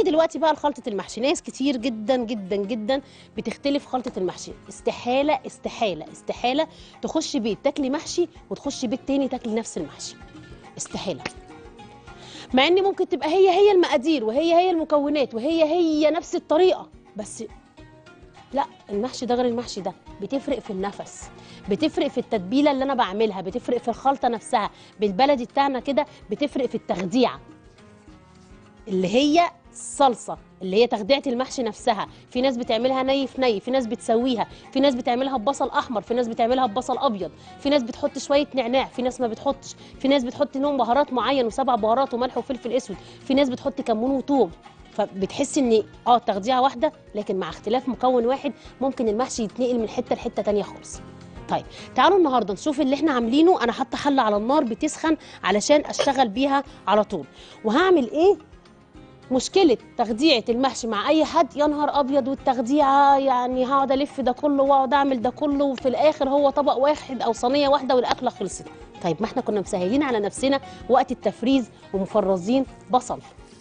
دلوقتي بقى لخلطه المحشي ناس كتير جدا جدا جدا بتختلف خلطه المحشي استحاله استحاله استحاله تخش بيت تاكلي محشي وتخشي بيت تاني تاكلي نفس المحشي استحاله مع ان ممكن تبقى هي هي المقادير وهي هي المكونات وهي هي نفس الطريقه بس لا المحشي ده غير المحشي ده بتفرق في النفس بتفرق في التتبيله اللي انا بعملها بتفرق في الخلطه نفسها بالبلدي بتاعنا كده بتفرق في التخديعه اللي هي الصلصه اللي هي تخديعه المحشي نفسها في ناس بتعملها ني في ني في ناس بتسويها في ناس بتعملها ببصل احمر في ناس بتعملها ببصل ابيض في ناس بتحط شويه نعناع في ناس ما بتحطش في ناس بتحط نوع بهارات معين وسبع بهارات وملح وفلفل اسود في ناس بتحط كمون وثوم فبتحس ان اه تخديعه واحده لكن مع اختلاف مكون واحد ممكن المحشي يتنقل من حته لحته تانية خالص طيب تعالوا النهارده نشوف اللي احنا عاملينه انا حاطه حله على النار بتسخن علشان اشتغل بيها على طول وهعمل ايه مشكله تخديعه المحشي مع اي حد يا نهار ابيض والتخديعه يعني هقعد الف ده كله واقعد اعمل ده كله وفي الاخر هو طبق واحد او صينيه واحده والاكله خلصت طيب ما احنا كنا مسهلين على نفسنا وقت التفريز ومفرزين بصل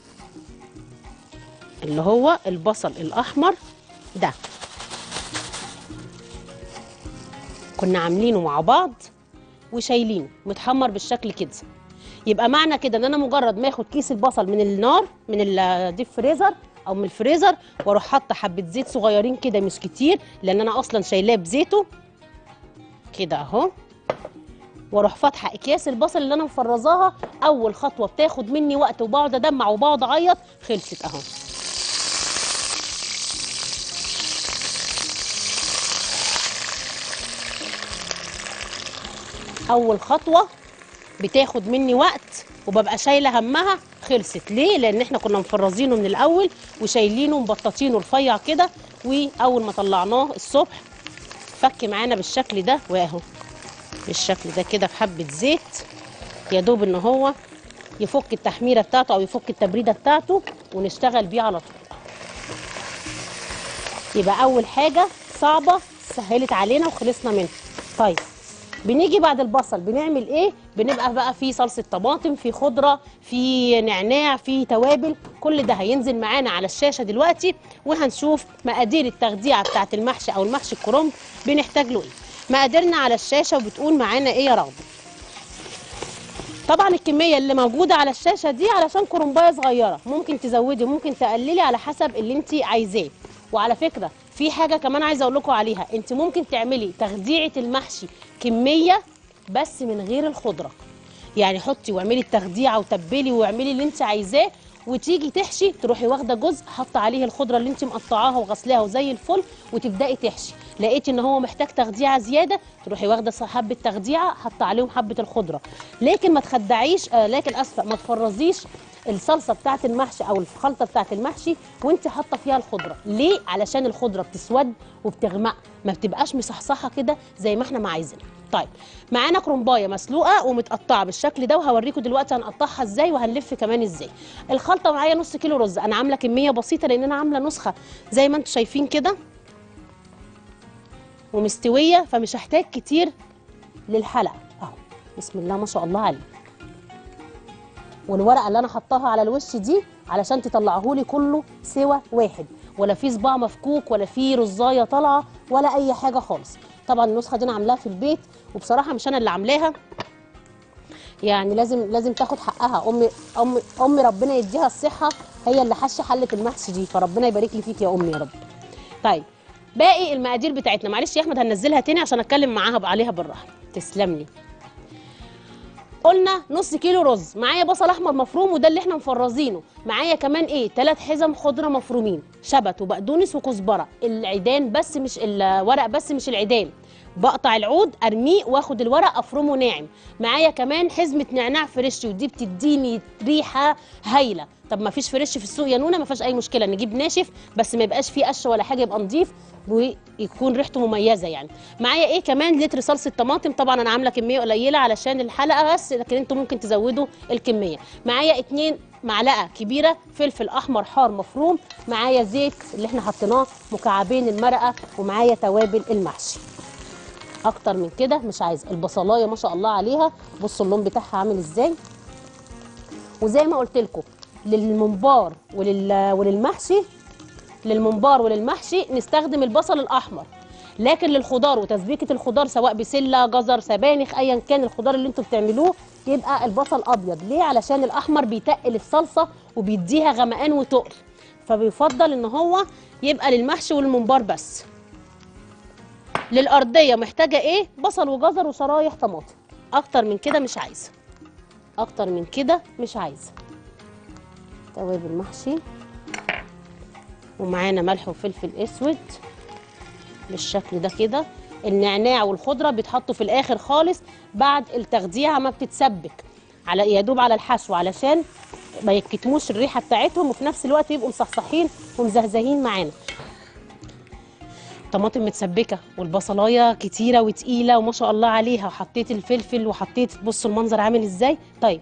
اللي هو البصل الاحمر ده كنا عاملينه مع بعض وشايلينه متحمر بالشكل كده يبقى معنى كده ان انا مجرد ما اخد كيس البصل من النار من الديب فريزر او من الفريزر واروح حاطه حبه زيت صغيرين كده مش كتير لان انا اصلا شايلاه بزيته كده اهو واروح فاتحه اكياس البصل اللي انا مفرزاها اول خطوه بتاخد مني وقت وبقعد ادمع وبقعد اعيط خلصت اهو اول خطوه بتاخد مني وقت وببقى شايله همها خلصت ليه لان احنا كنا مفرزينه من الاول وشايلينه مبططينه رفيع كده واول ما طلعناه الصبح فك معانا بالشكل ده واهو بالشكل ده كده في حبه زيت يا دوب ان هو يفك التحميره بتاعته او يفك التبريده بتاعته ونشتغل بيه على طول يبقى اول حاجه صعبه سهلت علينا وخلصنا منها طيب بنيجي بعد البصل بنعمل ايه بنبقى بقى في صلصه طماطم في خضره في نعناع في توابل كل ده هينزل معانا على الشاشه دلوقتي وهنشوف مقادير التخديعه بتاعه المحشي او المحشي الكرنب بنحتاج له ايه مقاديرنا على الشاشه وبتقول معانا ايه يا رغده طبعا الكميه اللي موجوده على الشاشه دي علشان كرنبايه صغيره ممكن تزودي وممكن تقللي على حسب اللي انت عايزاه وعلى فكره في حاجه كمان عايزه اقول لكم عليها انت ممكن تعملي تخديعه المحشي كميه بس من غير الخضره يعني حطي واعملي التخديعه وتبلي واعملي اللي انت عايزاه وتيجي تحشي تروحي واخده جزء حاطه عليه الخضره اللي انت مقطعاها وغسلاها وزي الفل وتبداي تحشي لقيتي ان هو محتاج تخديعه زياده تروحي واخده حبه تخديعه حاطه عليهم حبه الخضره لكن ما تخدعيش آه لكن اسفه ما تفرزيش الصلصه بتاعه المحشي او الخلطه بتاعه المحشي وانت حاطه فيها الخضره ليه علشان الخضره بتسود وبتغمق ما بتبقاش مصحصحه كده زي ما احنا ما عايزين طيب معانا كرنبايه مسلوقه ومتقطعه بالشكل ده وهوريكم دلوقتي هنقطعها ازاي وهنلف كمان ازاي الخلطه معايا نص كيلو رز انا عامله كميه بسيطه لان انا عامله نسخه زي ما انتم شايفين كده ومستويه فمش هحتاج كتير للحلقه اهو بسم الله ما شاء الله عليه والورقه اللي انا حطاها على الوش دي علشان تطلعه لي كله سوا واحد ولا في صباع مفكوك ولا في رزايه طالعه ولا اي حاجه خالص طبعا النسخه دي انا عاملاها في البيت وبصراحه مش انا اللي عاملاها يعني لازم لازم تاخد حقها امي امي امي ربنا يديها الصحه هي اللي حشه حله المحشي دي فربنا يبارك لي فيك يا امي يا رب طيب باقي المقادير بتاعتنا معلش يا احمد هننزلها تاني عشان اتكلم معاها عليها بالراحه تسلم لي قلنا نص كيلو رز معايا بصل احمر مفروم وده اللي احنا مفرزينه معايا كمان ايه ثلاث حزم خضره مفرومين شبت وبقدونس وكزبره العيدان بس مش الورق بس مش العيدان بقطع العود ارميه واخد الورق افرمه ناعم معايا كمان حزمه نعناع فريش ودي بتديني ريحه هايله طب ما فيش فريش في السوق يا نونه ما فيهاش اي مشكله نجيب ناشف بس ما يبقاش فيه قشه ولا حاجه يبقى نضيف ويكون ريحته مميزه يعني معايا ايه كمان لتر صلصه طماطم طبعا انا عامله كميه قليله علشان الحلقه بس لكن انتم ممكن تزودوا الكميه معايا اتنين معلقه كبيره فلفل احمر حار مفروم معايا زيت اللي احنا حطيناه مكعبين المرقه ومعايا توابل المحشي اكتر من كده مش عايزه البصلايه ما شاء الله عليها بصوا اللون بتاعها عامل ازاي وزي ما قلت لكم للممبار ولل... وللمحشي للممبار وللمحشي نستخدم البصل الاحمر لكن للخضار وتسبيكه الخضار سواء بسله جزر سبانخ ايا كان الخضار اللي انتوا بتعملوه يبقى البصل ابيض ليه علشان الاحمر بيتقل الصلصه وبيديها غمقان وتقل فبيفضل ان هو يبقى للمحشي والممبار بس للارضيه محتاجه ايه بصل وجزر وشرايح طماطم اكتر من كده مش عايزه اكتر من كده مش عايزه توابل محشي ومعانا ملح وفلفل اسود بالشكل ده كده النعناع والخضره بيتحطوا في الاخر خالص بعد التخديعه ما بتتسبك على يا دوب على الحشو علشان ما يكتموش الريحه بتاعتهم وفي نفس الوقت يبقوا مصحصحين ومزهزهين معانا طماطم متسبكه والبصلايه كتيره وتقيله وما شاء الله عليها وحطيت الفلفل وحطيت بصوا المنظر عامل ازاي طيب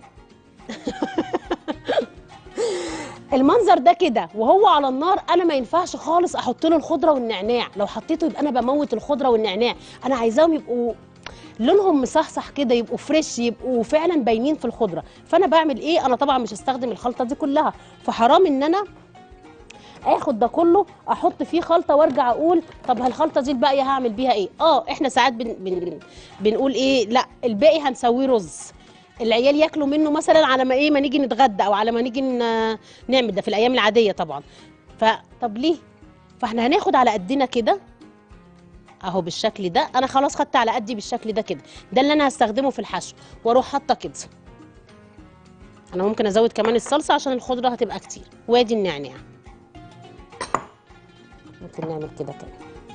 المنظر ده كده وهو على النار انا ما ينفعش خالص احط له الخضره والنعناع لو حطيته يبقى انا بموت الخضره والنعناع انا عايزاهم يبقوا لونهم مصحصح كده يبقوا فريش يبقوا فعلا باينين في الخضره فانا بعمل ايه انا طبعا مش هستخدم الخلطه دي كلها فحرام ان انا اخد ده كله احط فيه خلطه وارجع اقول طب هالخلطه دي الباقيه هعمل بيها ايه اه احنا ساعات بن بن بنقول ايه لا الباقي هنسويه رز العيال ياكلوا منه مثلا على ما ايه ما نيجي نتغدى او على ما نيجي ن- نعمل ده في الايام العاديه طبعا فطب ليه فاحنا هناخد على قدنا كده اهو بالشكل ده انا خلاص خدت على قدي بالشكل ده كده ده اللي انا هستخدمه في الحشو واروح حاطه كده انا ممكن ازود كمان الصلصه عشان الخضره هتبقى كتير وادي النعناع ممكن نعمل كده كده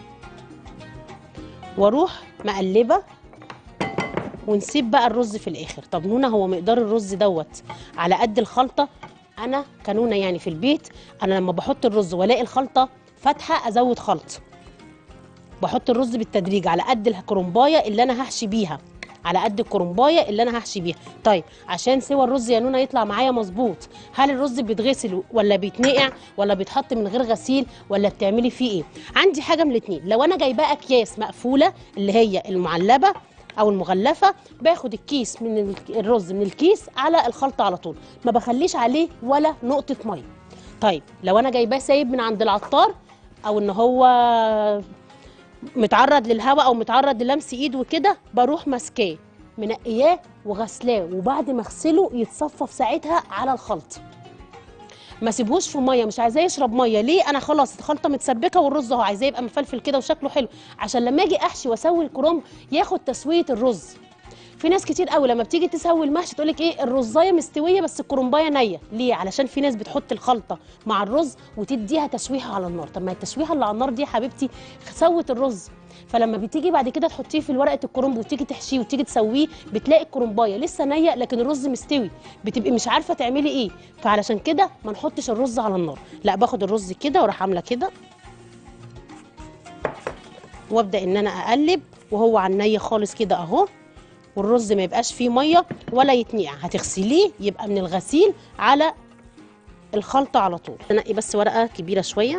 واروح مقلبه ونسيب بقى الرز في الاخر طب نونا هو مقدار الرز دوت على قد الخلطه انا كنونه يعني في البيت انا لما بحط الرز والاقي الخلطه فاتحه ازود خلط بحط الرز بالتدريج على قد الكرنبايه اللي انا هحشي بيها على قد الكرنبايه اللي انا هحشي بيها طيب عشان سوى الرز يا نونا يطلع معايا مظبوط هل الرز بيتغسل ولا بيتنقع ولا بيتحط من غير غسيل ولا بتعملي فيه ايه عندي حاجه من الاثنين لو انا جايباه اكياس مقفوله اللي هي المعلبه او المغلفه باخد الكيس من ال- الرز من الكيس على الخلطه على طول ما بخليش عليه ولا نقطه ميه طيب لو انا جايباه سايب من عند العطار او ان هو متعرض للهواء او متعرض للمس ايد وكده بروح ماسكاه منقياه وغسلاه وبعد ما اغسله يتصفى في ساعتها على الخلط ما سيبهوش في ميه مش عايزاه يشرب ميه ليه انا خلاص الخلطه متسبكه والرز اهو عايزاه يبقى مفلفل كده وشكله حلو عشان لما اجي احشي واسوي الكرنب ياخد تسويه الرز في ناس كتير قوي لما بتيجي تسوي المحشي تقول لك ايه الرزايه مستويه بس الكرنبايه نيه ليه علشان في ناس بتحط الخلطه مع الرز وتديها تشويحه على النار طب ما التشويحه اللي على النار دي يا حبيبتي سوت الرز فلما بتيجي بعد كده تحطيه في ورقه الكرنب وتيجي تحشيه وتيجي تسويه بتلاقي الكرنبايه لسه نيه لكن الرز مستوي بتبقي مش عارفه تعملي ايه فعلشان كده ما نحطش الرز على النار لا باخد الرز كده واروح عامله كده وابدا ان انا اقلب وهو على الني خالص كده اهو والرز ما يبقاش فيه ميه ولا يتنقع هتغسليه يبقى من الغسيل على الخلطه على طول انقي بس ورقه كبيره شويه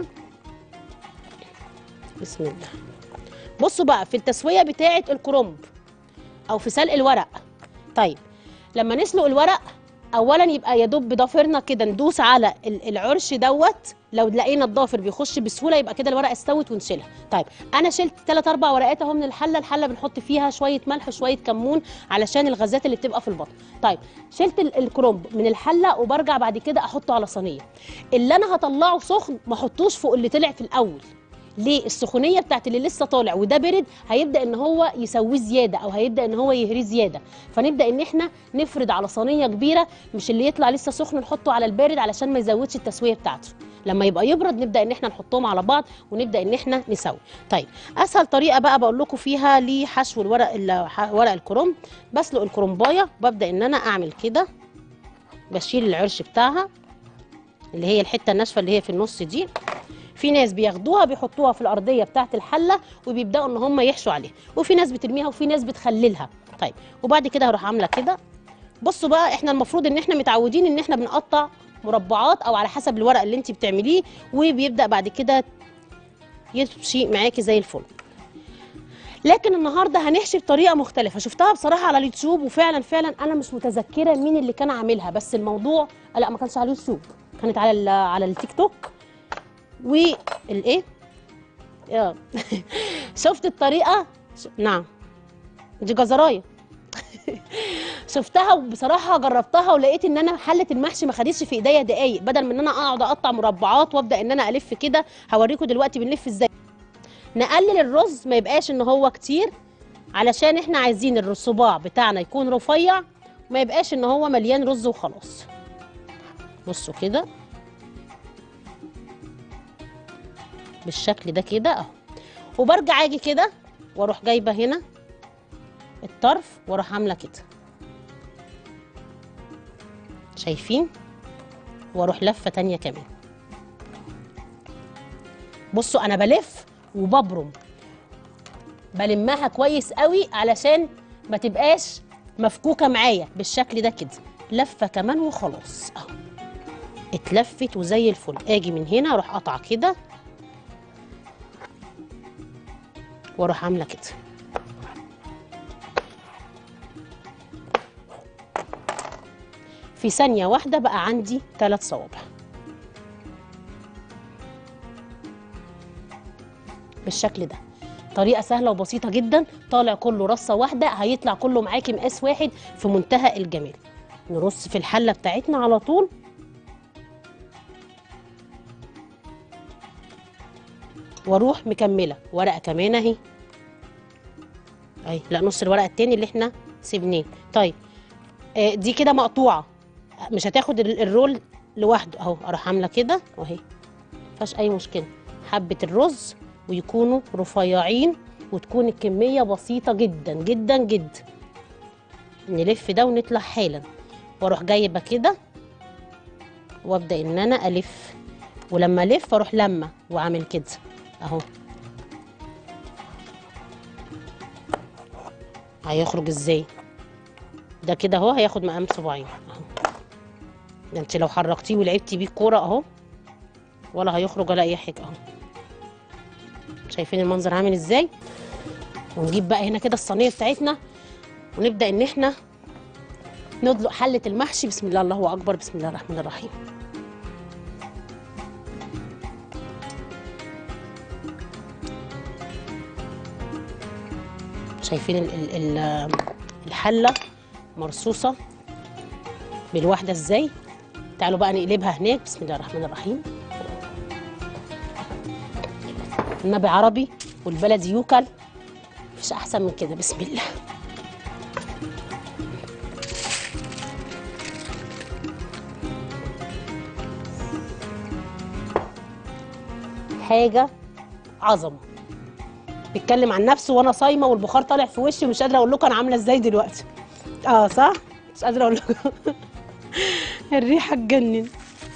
بسم الله بصوا بقى في التسويه بتاعه الكرنب او في سلق الورق طيب لما نسلق الورق اولا يبقى يا دوب بضافرنا كده ندوس على ال- العرش دوت لو لقينا الضافر بيخش بسهوله يبقى كده الورقه استوت ونشيلها طيب انا شلت ثلاث اربع ورقات اهو من الحله الحله بنحط فيها شويه ملح وشويه كمون علشان الغازات اللي بتبقى في البطن طيب شلت ال- الكرنب من الحله وبرجع بعد كده احطه على صينيه اللي انا هطلعه سخن ما احطوش فوق اللي طلع في الاول ليه السخونيه بتاعت اللي لسه طالع وده برد هيبدا ان هو يسويه زياده او هيبدا ان هو يهريه زياده فنبدا ان احنا نفرد على صينيه كبيره مش اللي يطلع لسه سخن نحطه على البارد علشان ما يزودش التسويه بتاعته لما يبقى يبرد نبدا ان احنا نحطهم على بعض ونبدا ان احنا نسوي طيب اسهل طريقه بقى بقول لكم فيها لحشو الورق ال- ح- ورق الكرنب بسلق الكرنبايه ببدا ان انا اعمل كده بشيل العرش بتاعها اللي هي الحته الناشفه اللي هي في النص دي في ناس بياخدوها بيحطوها في الارضيه بتاعه الحله وبيبداوا ان هم يحشوا عليها وفي ناس بترميها وفي ناس بتخللها طيب وبعد كده هروح عامله كده بصوا بقى احنا المفروض ان احنا متعودين ان احنا بنقطع مربعات او على حسب الورق اللي انت بتعمليه وبيبدا بعد كده يمشي معاكي زي الفل لكن النهارده هنحشي بطريقه مختلفه شفتها بصراحه على اليوتيوب وفعلا فعلا انا مش متذكره مين اللي كان عاملها بس الموضوع لا ما كانش على اليوتيوب كانت على ال- على التيك توك والايه آه. شفت الطريقه ش... نعم دي جزرايه شفتها وبصراحه جربتها ولقيت ان انا حله المحشي ما خدتش في ايديا دقايق بدل من ان انا اقعد اقطع مربعات وابدا ان انا الف كده هوريكم دلوقتي بنلف ازاي نقلل الرز ما يبقاش ان هو كتير علشان احنا عايزين الصباع بتاعنا يكون رفيع وما يبقاش ان هو مليان رز وخلاص بصوا كده بالشكل ده كده اهو وبرجع اجي كده واروح جايبه هنا الطرف واروح عامله كده شايفين واروح لفه تانية كمان بصوا انا بلف وببرم بلمها كويس قوي علشان ما تبقاش مفكوكه معايا بالشكل ده كده لفه كمان وخلاص اهو اتلفت وزي الفل اجي من هنا اروح قطعه كده واروح عامله كده في ثانيه واحده بقى عندي ثلاث صوابع بالشكل ده طريقه سهله وبسيطه جدا طالع كله رصه واحده هيطلع كله معاكي مقاس واحد في منتهى الجمال نرص في الحله بتاعتنا على طول واروح مكمله ورقه كمان اهي اهي لا نص الورقه التاني اللي احنا سيبناه طيب آه دي كده مقطوعه مش هتاخد ال- الرول لوحده اهو اروح عامله كده واهي مفيهاش اي مشكله حبه الرز ويكونوا رفيعين وتكون الكميه بسيطه جدا جدا جدا نلف ده ونطلع حالا واروح جايبه كده وابدا ان انا الف ولما الف اروح لما واعمل كده اهو هيخرج ازاي ده كده اهو هياخد مقام صباعين اهو ده انت لو حركتيه ولعبتي بيه كوره اهو ولا هيخرج ولا اي حاجه اهو شايفين المنظر عامل ازاي ونجيب بقى هنا كده الصينيه بتاعتنا ونبدا ان احنا ندلق حله المحشي بسم الله الله اكبر بسم الله الرحمن الرحيم شايفين ال ال ال الحله مرصوصه بالواحده ازاي تعالوا بقى نقلبها هناك بسم الله الرحمن الرحيم النبي عربي والبلدي يوكل مفيش احسن من كده بسم الله حاجه عظمه بيتكلم عن نفسه وانا صايمه والبخار طالع في وشي ومش قادره اقول لكم انا عامله ازاي دلوقتي اه صح مش قادره اقول لكم الريحه تجنن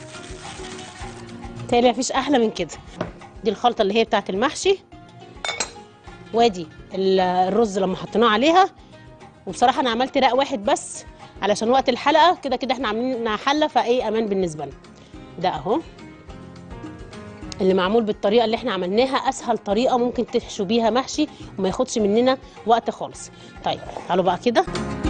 تاني مفيش احلى من كده دي الخلطه اللي هي بتاعت المحشي وادي ال- الرز لما حطيناه عليها وبصراحه انا عملت رق واحد بس علشان وقت الحلقه كده كده احنا عاملين حله فايه امان بالنسبه لنا ده اهو اللي معمول بالطريقه اللي احنا عملناها اسهل طريقه ممكن تحشوا بيها محشي وما ياخدش مننا وقت خالص طيب تعالوا بقى كده